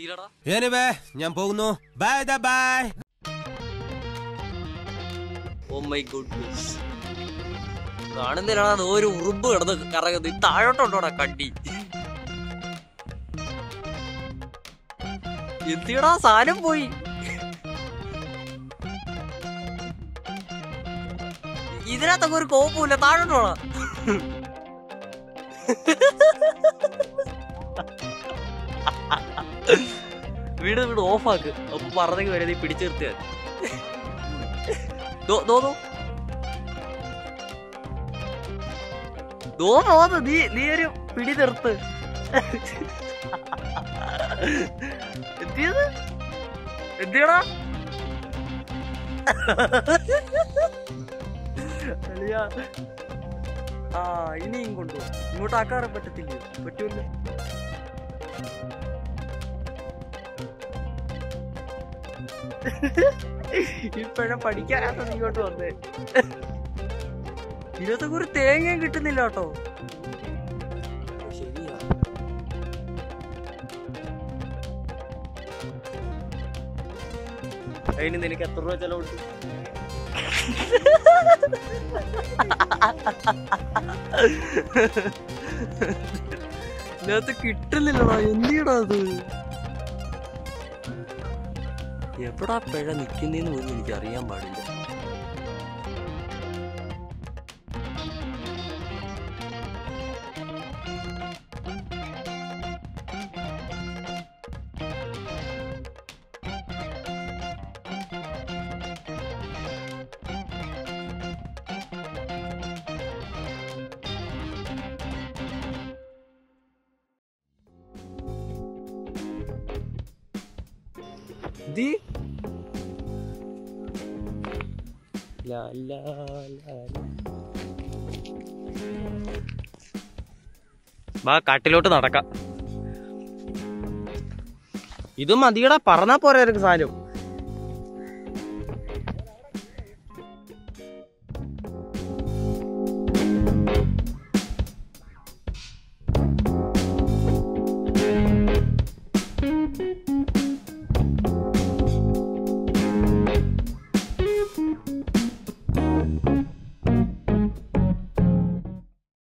എത്തിയില്ലടാ anyway ഞാൻ പോകുന്നു by the by oh my good കാണുന്നില്ലടാ ദോ ഒരു ഉറുമ്പ് കിടന്ന് കറങ്ങുന്നു ഈ താഴോട്ടുണ്ടോടാ കണ്ടി എന്തിയടാ സാധനം പോയി ഇതിനകത്തൊക്കെ ഒരു കോപ്പുമില്ല താഴോട്ടോടാ വീട് വീട് ഓഫാക്ക് അപ്പൊ പറഞ്ഞെങ്കിൽ വരെ നീ പിടിച്ചു നിർത്തിയാൽ ദോ ദോ ദോ ദോ പോന്ന് നീ നീ ഒരു പിടി നിർത്ത് എന്തിയത് എന്തിയടാ അളിയാ. ആ ഇനിയും കൊണ്ടു ഇങ്ങോട്ട് ആക്കാറ് പറ്റത്തില്ല പറ്റൂല ഇപ്പഴ പഠിക്കാനാണ് ഇങ്ങോട്ട് വന്നേ ഇതിനകത്തൊക്കെ ഒരു തേങ്ങയും കിട്ടുന്നില്ല കേട്ടോ ശരിയാ അതിന് നിനക്ക് എത്ര രൂപ ചെലവുണ്ട് ഇതിനകത്ത് കിട്ടുന്നില്ലടാ എന്തിയടാ അത് എവിടാ പിഴ നിക്കുന്നേന്ന് പോലും എനിക്ക് അറിയാൻ പാടില്ല ദി ലാ ലാ ലാ ലാ. വാ കാട്ടിലോട്ട് നടക്കാം ഇത് മതിയടാ പറഞ്ഞാ പോരാ ഒരു സാധനം